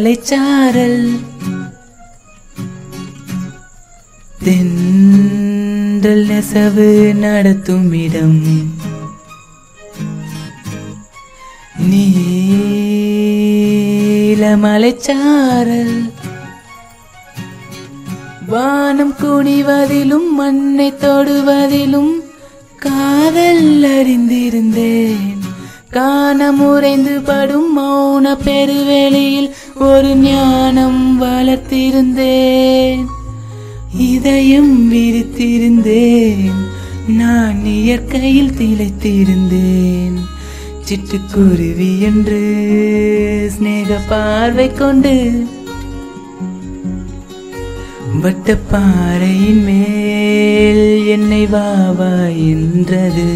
மலைச்சாரல் தென்றல் நெசவு நடத்தும் இடம் நீல மலைச்சாரல் வானம் குனிவதிலும் மண்ணை தொடுவதிலும் காதல் அறிந்திருந்தேன் காண முறைந்து படும் மௌன பெருவெளியில் ஒரு ஞானம் வளர்த்திருந்தேன் இதயம் விரித்திருந்தேன் நான் இயற்கையில் திளைத்திருந்தேன் சிட்டுக்குருவி என்று சிநேக பார்வை கொண்டு வட்டப்பாறையின் மேல் என்னை வாவா என்றது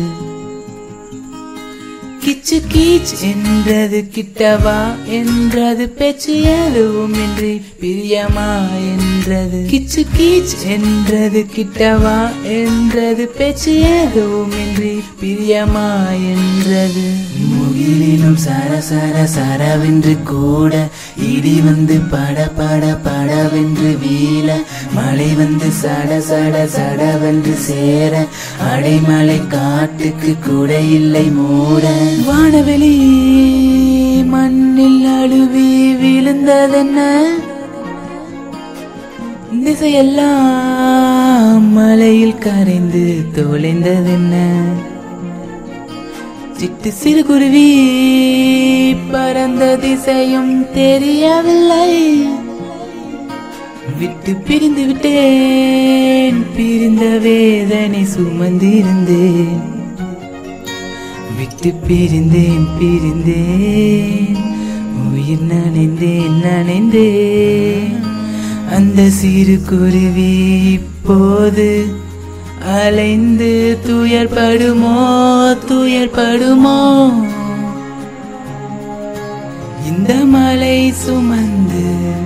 கிச்சு கீச் என்றது கிட்டவா என்றது பேச்சு எதுவும் இன்றி பிரியமா என்றது கிச்சு கீச் என்றது கிட்டவா என்றது பேச்சு எதுவும் இன்றி பிரியமா என்றது முகிலினும் சர சர சரவென்று கூட இடி வந்து பட பட படவென்று வீழ மழை வந்து சட சட சடவென்று சேர அடைமலை காட்டுக்கு கூட இல்லை மூட வானவெளி மண்ணில் நழுவி விழுந்ததென்ன திசையெல்லாம் மலையில் கரைந்து தொலைந்ததென்ன சிட்டு சிறு குருவி பறந்த திசையும் தெரியவில்லை விட்டு பிரிந்து விட்டேன் பிரிந்த வேதனை சுமந்திருந்தேன் விட்டு பிரிந்தேன் பிரிந்தேன் உயிர் நனைந்தேன் நனைந்தேன் அந்த சிறு குருவி இப்போது அலைந்து துயர்படுமோ துயர்படுமோ இந்த மலை சுமந்து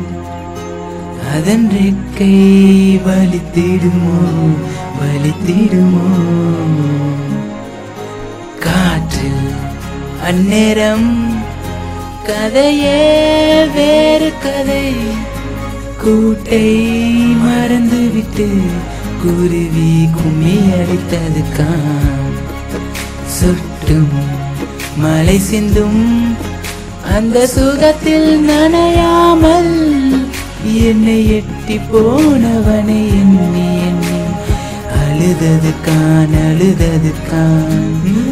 அதன் ரெக்கை வலித்திடுமோ வலித்திடுமோ காற்றில் அந்நேரம் கதையே வேறு கதை கூட்டை மறந்துவிட்டு குருவி கும்மி அடித்தது கான் சுட்டும் மலை சிந்தும் அந்த சுகத்தில் நனையாமல் என்னை எட்டி போனவனை எண்ணி எண்ணி அழுதது கான் அழுதது கான்